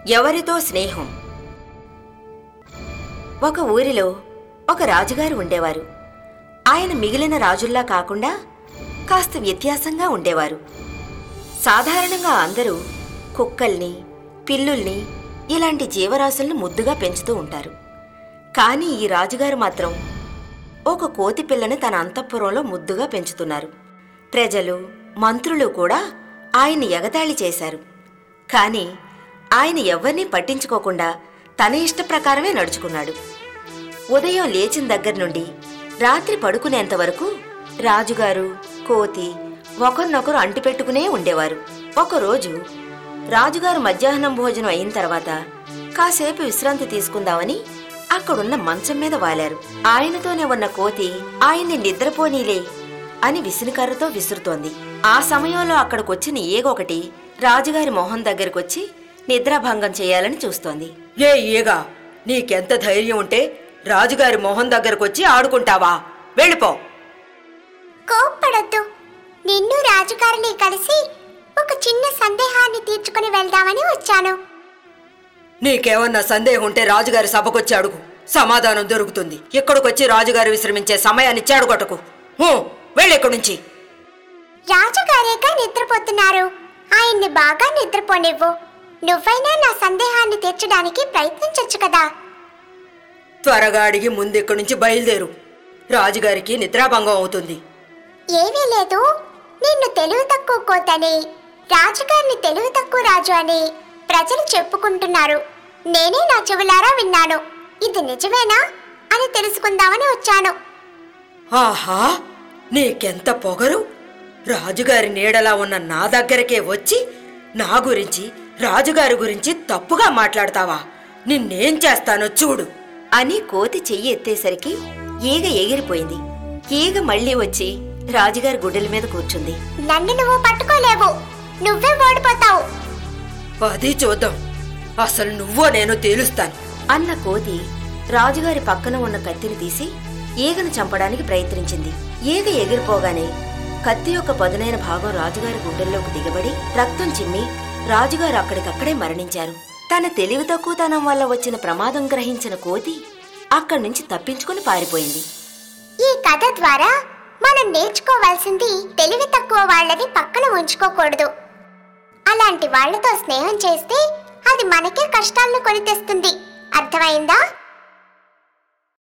ఎవరితో స్నేహం ఒక ఊరిలో ఒక రాజుగారు ఉండేవారు ఆయన మిగిలిన రాజుల్లా కాకుండా కాస్త వ్యత్యాసంగా ఉండేవారు సాధారణంగా అందరూ కుక్కల్ని పిల్లుల్ని ఇలాంటి జీవరాశుల్ని ముద్దుగా పెంచుతూ ఉంటారు కానీ ఈ రాజుగారు మాత్రం ఒక కోతి పిల్లని తన అంతఃపురంలో ముద్దుగా పెంచుతున్నారు ప్రజలు మంత్రులు కూడా ఆయన్ని ఎగతాళి చేశారు కానీ ఆయన ఎవరినీ పట్టించుకోకుండా తన ఇష్ట ప్రకారమే నడుచుకున్నాడు ఉదయం లేచిన దగ్గర నుండి రాత్రి పడుకునేంత వరకు రాజుగారు కోతి ఒకరినొకరు అంటిపెట్టుకునే ఉండేవారు ఒకరోజు రాజుగారు మధ్యాహ్నం భోజనం అయిన తర్వాత కాసేపు విశ్రాంతి తీసుకుందామని అక్కడున్న మంచం మీద వాలారు ఆయనతోనే ఉన్న కోతి ఆయన్ని నిద్రపోనీలే అని విసునికర్రతో విసురుతోంది ఆ సమయంలో అక్కడికొచ్చిన ఏగొకటి రాజుగారి మొహం దగ్గరకొచ్చి నిద్రాభంగం చేయాలని చూస్తోంది ఏ ఈగా నీకెంత ధైర్యం ఉంటే రాజుగారి మొహం దగ్గరకొచ్చి ఆడుకుంటావా వెళ్ళిపో కోప్పడొద్దు నిన్ను రాజుగారిని కలిసి ఒక చిన్న సందేహాన్ని తీర్చుకుని వెళ్దామని వచ్చాను నీకేమన్నా సందేహం ఉంటే రాజుగారి సభకొచ్చి అడుగు సమాధానం దొరుకుతుంది ఇక్కడికొచ్చి రాజుగారు విశ్రమించే సమయాన్ని చెడగొట్టకు హూ, వెళ్ళి ఇక్కడి నుంచి రాజుగారేగా నిద్రపోతున్నారు ఆయన్ని బాగా నిద్రపోనివ్వు నువ్వైనా నా సందేహాన్ని తీర్చడానికి ప్రయత్నించొచ్చు కదా త్వరగా అడిగి ముందు ఇక్కడి నుంచి బయలుదేరు రాజుగారికి నిద్రాభంగం అవుతుంది ఏమీ లేదు నిన్ను తెలివి తక్కువ కోతని రాజుగారిని తెలివి తక్కువ రాజు అని ప్రజలు చెప్పుకుంటున్నారు నేనే నా చెవులారా విన్నాను ఇది నిజమేనా అని తెలుసుకుందామని వచ్చాను ఆహా నీకెంత పొగరు రాజుగారి నీడలా ఉన్న నా దగ్గరకే వచ్చి నా గురించి రాజుగారి గురించి తప్పుగా మాట్లాడతావా నిన్నేం చేస్తానో చూడు అని కోతి చెయ్యి ఎత్తేసరికి ఈగ ఎగిరిపోయింది ఈగ మళ్ళీ వచ్చి రాజుగారి గుడ్డల మీద కూర్చుంది నన్ను నువ్వు పట్టుకోలేవు నువ్వే ఓడిపోతావు అది చూద్దాం అసలు నువ్వో నేను తేలుస్తాను అన్న కోతి రాజుగారి పక్కన ఉన్న కత్తిని తీసి ఈగను చంపడానికి ప్రయత్నించింది ఈగ ఎగిరిపోగానే కత్తి యొక్క పదునైన భాగం రాజుగారి గుండెల్లోకి దిగబడి రక్తం చిమ్మి రాజుగారు అక్కడికక్కడే మరణించారు తన తెలివి తక్కువతనం వల్ల వచ్చిన ప్రమాదం గ్రహించిన కోతి అక్కడి నుంచి తప్పించుకుని పారిపోయింది ఈ కథ ద్వారా మనం నేర్చుకోవాల్సింది తెలివి తక్కువ వాళ్ళని పక్కన ఉంచుకోకూడదు అలాంటి వాళ్ళతో స్నేహం చేస్తే అది మనకే కష్టాలను కొని తెస్తుంది అర్థమైందా